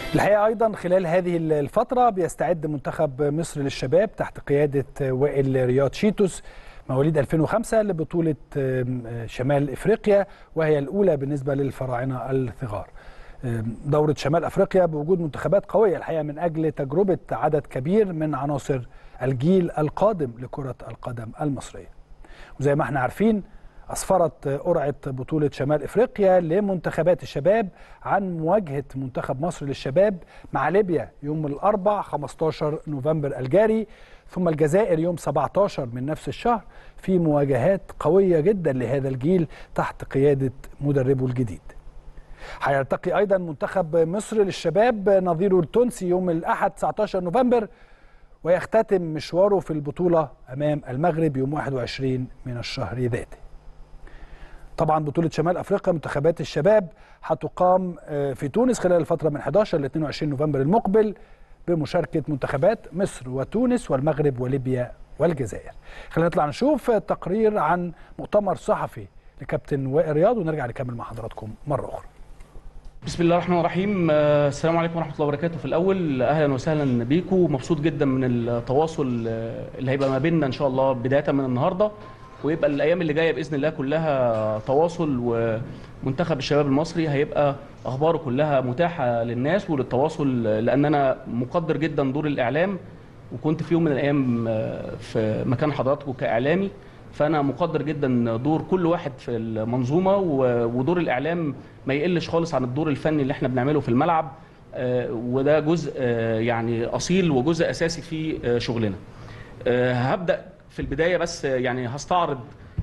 الحقيقه ايضا خلال هذه الفتره بيستعد منتخب مصر للشباب تحت قياده وائل رياض شيتوس مواليد 2005 لبطوله شمال افريقيا وهي الاولى بالنسبه للفراعنه الصغار. دوره شمال افريقيا بوجود منتخبات قويه الحقيقه من اجل تجربه عدد كبير من عناصر الجيل القادم لكره القدم المصريه. وزي ما احنا عارفين أسفرت قرعة بطولة شمال إفريقيا لمنتخبات الشباب عن مواجهة منتخب مصر للشباب مع ليبيا يوم الأربع 15 نوفمبر الجاري ثم الجزائر يوم 17 من نفس الشهر في مواجهات قوية جدا لهذا الجيل تحت قيادة مدربه الجديد هيلتقي أيضا منتخب مصر للشباب نظيره التونسي يوم الأحد 19 نوفمبر ويختتم مشواره في البطولة أمام المغرب يوم 21 من الشهر ذاته طبعا بطولة شمال أفريقيا منتخبات الشباب هتقام في تونس خلال الفترة من 11 ل 22 نوفمبر المقبل بمشاركة منتخبات مصر وتونس والمغرب وليبيا والجزائر خلينا نطلع نشوف تقرير عن مؤتمر صحفي لكابتن وائل رياض ونرجع نكمل مع حضراتكم مرة أخرى بسم الله الرحمن الرحيم السلام عليكم ورحمه الله وبركاته في الاول اهلا وسهلا بيكم مبسوط جدا من التواصل اللي هيبقى ما بيننا ان شاء الله بدايه من النهارده ويبقى الايام اللي جايه باذن الله كلها تواصل ومنتخب الشباب المصري هيبقى اخباره كلها متاحه للناس وللتواصل لان انا مقدر جدا دور الاعلام وكنت في يوم من الايام في مكان حضراتكم كاعلامي فانا مقدر جدا دور كل واحد في المنظومه ودور الاعلام ما يقلش خالص عن الدور الفني اللي احنا بنعمله في الملعب وده جزء يعني اصيل وجزء اساسي في شغلنا هبدا في البدايه بس يعني هستعرض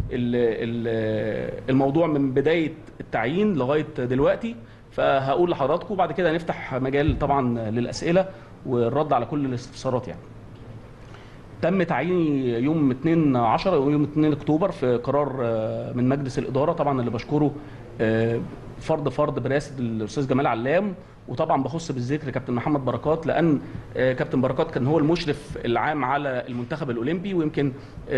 الموضوع من بدايه التعيين لغايه دلوقتي فهقول لحضراتكم وبعد كده هنفتح مجال طبعا للاسئله والرد على كل الاستفسارات يعني. تم تعييني يوم 2 10 ويوم 2 اكتوبر في قرار من مجلس الاداره طبعا اللي بشكره فرد فرد برئاسه الاستاذ جمال علام وطبعا بخص بالذكر كابتن محمد بركات لان كابتن بركات كان هو المشرف العام على المنتخب الاولمبي ويمكن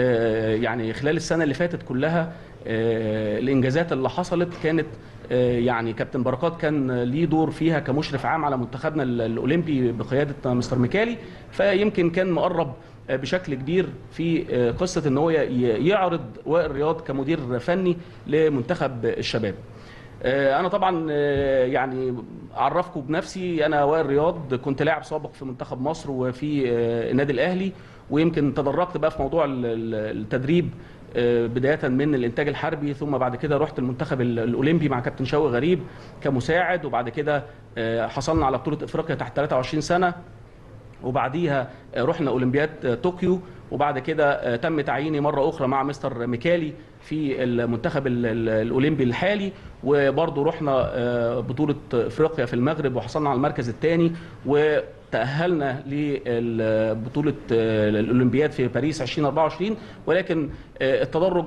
يعني خلال السنه اللي فاتت كلها الانجازات اللي حصلت كانت يعني كابتن بركات كان ليه دور فيها كمشرف عام على منتخبنا الاولمبي بقياده مستر ميكالي فيمكن كان مقرب بشكل كبير في قصه ان هو يعرض وائل رياض كمدير فني لمنتخب الشباب. انا طبعا يعني اعرفكم بنفسي انا وائل رياض كنت لاعب سابق في منتخب مصر وفي النادي الاهلي ويمكن تدرجت بقى في موضوع التدريب بدايه من الانتاج الحربي ثم بعد كده رحت المنتخب الاولمبي مع كابتن شوقي غريب كمساعد وبعد كده حصلنا على بطوله افريقيا تحت 23 سنه وبعديها رحنا اولمبياد طوكيو وبعد كده تم تعييني مره اخرى مع مستر ميكالي في المنتخب الاولمبي الحالي وبرضه رحنا بطوله افريقيا في المغرب وحصلنا على المركز الثاني وتاهلنا لبطوله الاولمبياد في باريس 2024 ولكن التدرج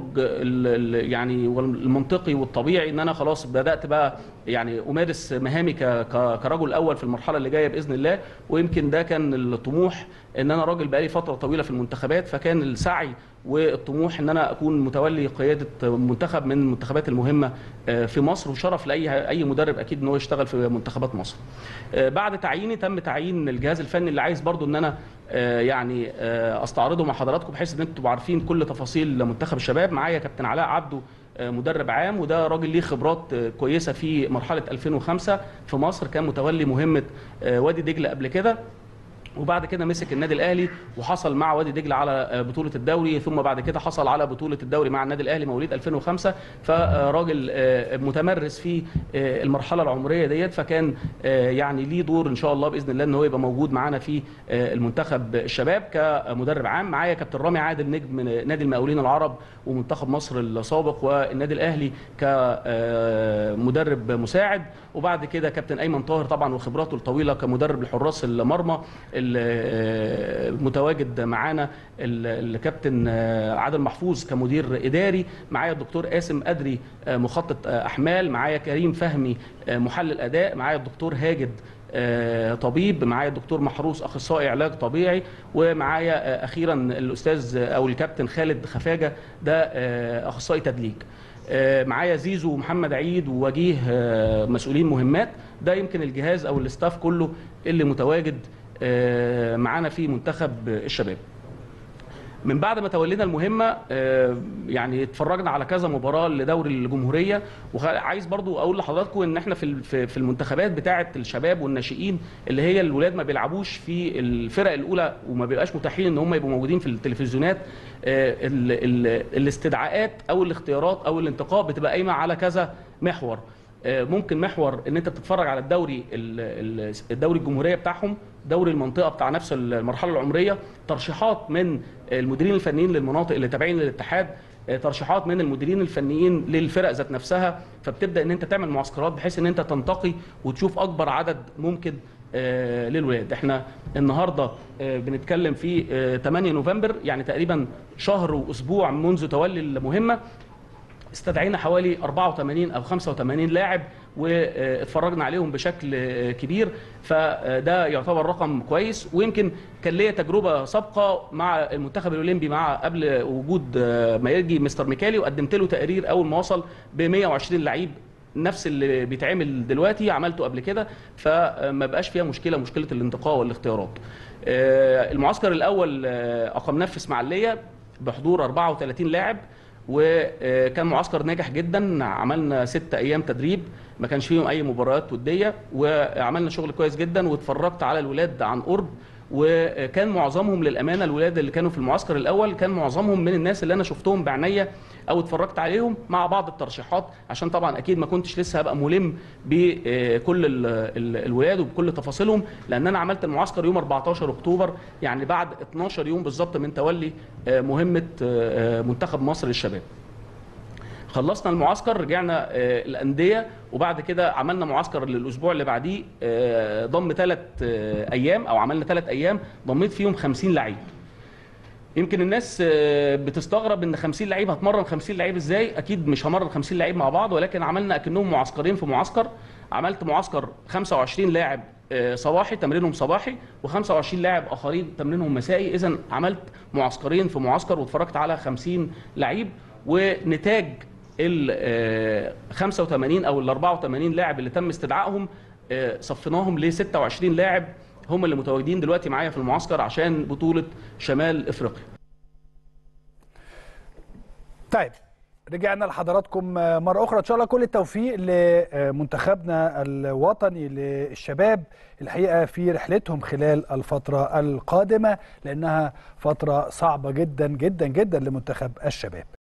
يعني المنطقي والطبيعي ان انا خلاص بدات بقى يعني امارس مهامي كرجل اول في المرحله اللي جايه باذن الله ويمكن ده كان الطموح ان انا راجل بقالي فتره طويله في المنتخبات فكان السعي والطموح ان انا اكون متولي قياده منتخب من المنتخبات المهمه في مصر وشرف لاي اي مدرب اكيد ان هو يشتغل في منتخبات مصر. بعد تعييني تم تعيين الجهاز الفني اللي عايز برضو ان انا يعني استعرضه مع حضراتكم بحيث ان انتم تبقوا عارفين كل تفاصيل منتخب الشباب معايا كابتن علاء عبده مدرب عام وده راجل ليه خبرات كويسه في مرحله 2005 في مصر كان متولي مهمه وادي دجله قبل كده وبعد كده مسك النادي الاهلي وحصل مع وادي دجله على بطوله الدوري ثم بعد كده حصل على بطوله الدوري مع النادي الاهلي مواليد 2005 فراجل متمرس في المرحله العمريه ديت فكان يعني ليه دور ان شاء الله باذن الله ان هو يبقى موجود معانا في المنتخب الشباب كمدرب عام معايا كابتن رامي عادل نجم نادي المقاولين العرب ومنتخب مصر السابق والنادي الاهلي كمدرب مساعد وبعد كده كابتن ايمن طاهر طبعا وخبراته الطويله كمدرب لحراس المرمى المتواجد معانا الكابتن عادل محفوظ كمدير اداري معايا الدكتور قاسم ادري مخطط احمال معايا كريم فهمي محلل اداء معايا الدكتور هاجد طبيب معايا الدكتور محروس اخصائي علاج طبيعي ومعايا اخيرا الاستاذ او الكابتن خالد خفاجه ده اخصائي تدليك آه، معايا زيزو ومحمد عيد ووجيه آه، مسؤولين مهمات ده يمكن الجهاز او الاستاف كله اللي متواجد آه، معانا في منتخب الشباب من بعد ما تولينا المهمه آه، يعني اتفرجنا على كذا مباراه لدوري الجمهوريه وعايز برضو اقول لحضراتكم ان احنا في ال- في في المنتخبات بتاعه الشباب والناشئين اللي هي الولاد ما بيلعبوش في الفرق الاولى وما بيبقاش متاحين ان هم يبقوا موجودين في التلفزيونات آه، ال- ال- الاستدعاءات او الاختيارات او الانتقاء بتبقى قايمه على كذا محور آه، ممكن محور ان انت بتتفرج على الدوري ال- ال- الدوري الجمهوريه بتاعهم دوري المنطقه بتاع نفس المرحله العمريه ترشيحات من المديرين الفنيين للمناطق اللي تابعين للاتحاد آه، ترشيحات من المديرين الفنيين للفرق ذات نفسها فبتبدا ان انت تعمل معسكرات بحيث ان انت تنتقي وتشوف اكبر عدد ممكن آه، للولاد احنا النهارده آه، بنتكلم في آه، 8 نوفمبر يعني تقريبا شهر واسبوع منذ تولي المهمه استدعينا حوالي 84 او 85 لاعب واتفرجنا عليهم بشكل كبير فده يعتبر رقم كويس ويمكن كان ليا تجربه سابقه مع المنتخب الاولمبي مع قبل وجود ما يجي مستر ميكالي وقدمت له تقرير اول ما وصل ب 120 لعيب نفس اللي بيتعمل دلوقتي عملته قبل كده فما بقاش فيها مشكله مشكله الانتقاء والاختيارات آه، المعسكر الاول آه، اقمناه في اسماعيليه بحضور 34 لاعب وكان معسكر ناجح جدا عملنا ست ايام تدريب ما كانش فيهم اي مباريات وديه وعملنا شغل كويس جدا واتفرجت على الولاد عن قرب وكان معظمهم للامانه الولاد اللي كانوا في المعسكر الاول كان معظمهم من الناس اللي انا شفتهم بعينيا او اتفرجت عليهم مع بعض الترشيحات عشان طبعا اكيد ما كنتش لسه هبقى ملم بكل ال- ال- الولاد وبكل تفاصيلهم لان انا عملت المعسكر يوم 14 اكتوبر يعني بعد 12 يوم بالظبط من تولي آه، مهمه آه، آه، منتخب مصر للشباب خلصنا المعسكر رجعنا آه، الانديه وبعد كده عملنا معسكر للاسبوع اللي بعديه آه، ضم ثلاث ايام او عملنا ثلاث ايام ضميت فيهم 50 لعيب يمكن الناس آه، بتستغرب ان 50 لعيب هتمرن 50 لعيب ازاي اكيد مش همرن 50 لعيب مع بعض ولكن عملنا اكنهم معسكرين في معسكر عملت معسكر 25 لاعب آه، صباحي تمرينهم صباحي و25 لاعب اخرين تمرينهم مسائي اذا عملت معسكرين في معسكر واتفرجت على 50 لعيب ونتاج ال آه، 85 او ال 84 لاعب اللي تم استدعائهم آه، صفيناهم ل 26 لاعب هم اللي متواجدين دلوقتي معايا في المعسكر عشان بطولة شمال افريقيا طيب رجعنا لحضراتكم مرة أخرى إن شاء الله كل التوفيق لمنتخبنا الوطني للشباب الحقيقة في رحلتهم خلال الفترة القادمة لأنها فترة صعبة جدا جدا جدا لمنتخب الشباب